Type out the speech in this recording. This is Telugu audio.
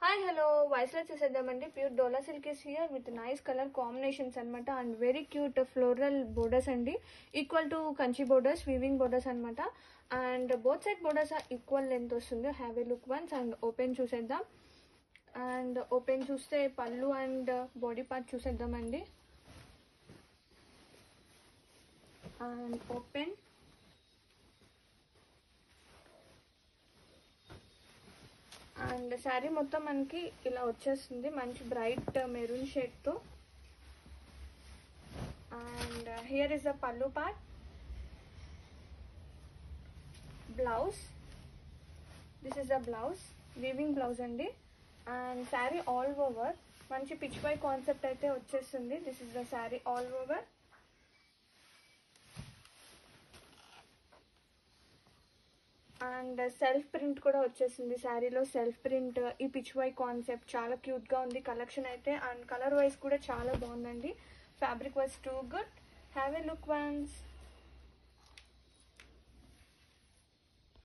హాయ్ హలో వాయిస్లో చూసేద్దామండి pure Dola silk is here with nice colour combinations అనమాట and very cute floral borders అండి equal to Kanchi borders weaving borders అనమాట and both side borders equal length వస్తుంది have a look once and open చూసేద్దాం అండ్ ఓపెన్ చూస్తే పళ్ళు అండ్ బాడీ పార్ట్ చూసేద్దామండి అండ్ ఓపెన్ అండ్ శారీ మొత్తం మనకి ఇలా వచ్చేస్తుంది మంచి బ్రైట్ మెరూన్ షేడ్తో and here is the pallu part blouse this is the blouse weaving blouse అండి అండ్ శారీ ఆల్ ఓవర్ మంచి పిచ్ పై కాన్సెప్ట్ అయితే వచ్చేస్తుంది this is the sari all over and self print కూడా వచ్చేసింది శారీలో సెల్ఫ్ ప్రింట్ ఈ పిచ్ వై కాన్సెప్ట్ చాలా క్యూట్గా ఉంది కలెక్షన్ అయితే అండ్ కలర్ వైజ్ కూడా చాలా బాగుందండి fabric was too good have a look once